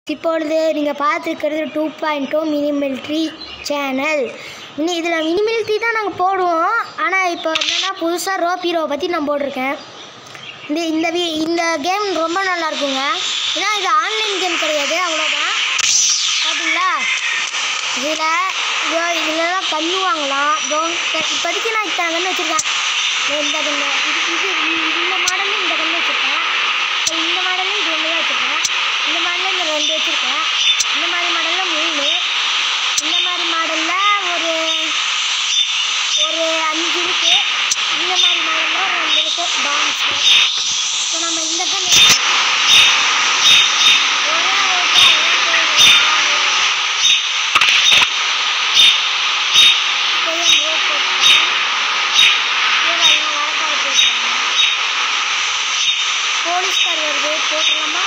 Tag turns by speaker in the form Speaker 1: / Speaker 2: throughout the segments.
Speaker 1: இப்பொழுது நீங்கள் பார்த்துருக்கிறது two point two mini military channel இன்னும் இதில் மினி மிலிட்ரி தான் நாங்கள் போடுவோம் ஆனால் இப்போ என்னென்னா புதுசாக ரோப் ஹீரோவை பற்றி நான் போட்டிருக்கேன் இந்த இந்த வி இந்த கேம் ரொம்ப நல்லா இருக்குங்க ஏன்னா இது ஆன்லைன் கேம் கிடையாது அவ்வளோதான் பார்த்தீங்களா இதில் இதோ இதுலலாம் கன்று வாங்கலாம் இதோ இப்ப- இப்போதைக்கு நான் இத்தனை கன்று வச்சுருக்கேன் இந்த கன்று இது இது இ- இந்த மாடலில் இந்த கன்று வச்சுருக்கேன் அப்புறம் இந்த மாடலில் இது ஒன்று தான் வச்சுருக்கேன் இந்த மாடலில் இந்த ரெண்டு வச்சுருக்கேன் இந்த மாதிரி மாடலில் மூணு இந்த மாதிரி மாடலில் ஒரு ஒரு அஞ்சு இருக்கு இந்த மாதிரி மாடலில் ஒரு ரெண்டு இருக்கு பாம்ஸ் இப்போ நம்ம இந்த கன்று ஒரே ஓட்டா இப்போயும் ரோட் போட்டுட்டேன் இவங்க வழக்காடு போட்டாங்க போலீஸ்கார் வருது போட்டுடலாமா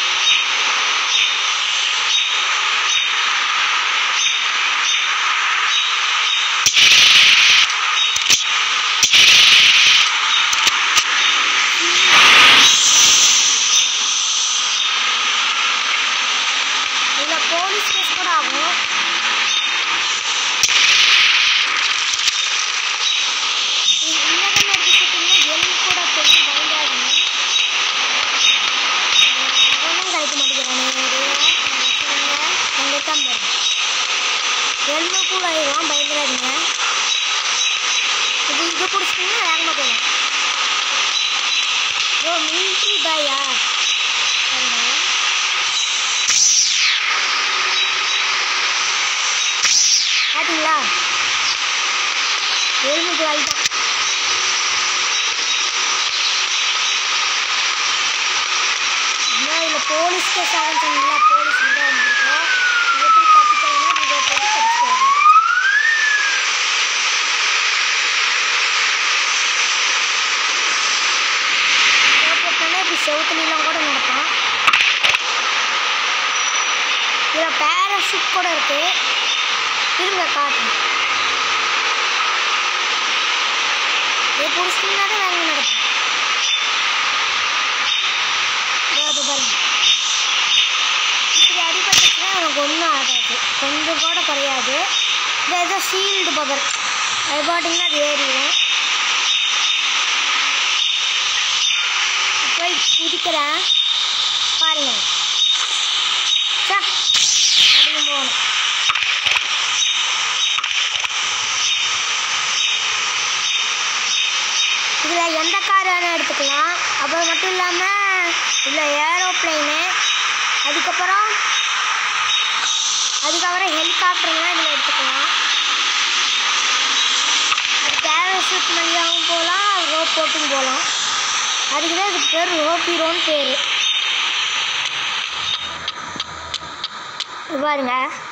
Speaker 1: இதில் போலீஸ் கேஸ் கூட ஆகும் இது இந்த கண்ணு எடுத்து சுட்டிங்கன்னா எலும்பு கூட தெரியும் பயந்தாதுங்க ஒன்றும் கிடைக்க மாட்டேங்கிறானே அங்கே தான் பாருங்க எலும்பு கூட ஆயிடும் பயந்துடாதீங்க இது இது பிடிச்சிட்டிங்கன்னா வேகமாக போயிடும் ஓ மிலிட்ரி பாயா பாருங்க பார்த்தீங்களா எலும்புக்கு ஆகிட்டான் இன்னும் இதில் போலீஸ் கேஸ் ஆகும் சொன்னீங்களா போலீஸ் கிட்ட வந்துருக்கோம் இது எப்படி தப்பிக்கலாம் இதை போட்டு தப்பிச்சு வரணும் போட்டோன்னே இப்படி செவுத்துலாம் கூட நடக்கும் இதில் பேராஷூட் கூட இருக்கு இருங்க காட்டுறேன் இது பிடிச்சிங்கன்னா தான் வேலை நடக்கும் இதோ அது பாருங்க இப்படி அடிபட்டுச்சுன்னா எனக்கு ஒன்றும் ஆகாது கொஞ்சம் கூட குறையாது இது ஏதோ ஷீல்டு பவர் அது பாட்டிங்கன்னா அது ஏறிடும் போய் குதிக்கிறேன் பாருங்க சா அடியும் போகணும் இதில் எந்த கார் வேணால் எடுத்துக்கலாம் அப்புறம் மட்டும் இல்லாமல் இதில் ஏரோப்ளைனு அதுக்கப்புறம் அதுக்கப்புறம் ஹெலிகாப்டர்லாம் இதில் எடுத்துக்கலாம் அது பேராஷூட் வழியாகவும் போகலாம் ரோப் போட்டும் போகலாம் அதுக்கு தான் இதுக்கு பேர் ரோப் ஹீரோன்னு பேர் இது பாருங்க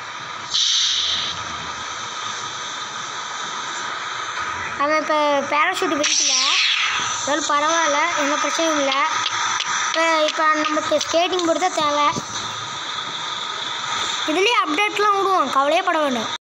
Speaker 1: அவன் இப்போ பேராஷூட் வெடிக்கல இருந்தாலும் பரவாயில்ல எந்த பிரச்சனையும் இல்லை இப்போ இப்போ நமக்கு ஸ்கேட்டிங் போட்டு தான் தேவை இதுலேயே அப்டேட்லாம் விடுவோம் கவலையே பட வேண்டாம்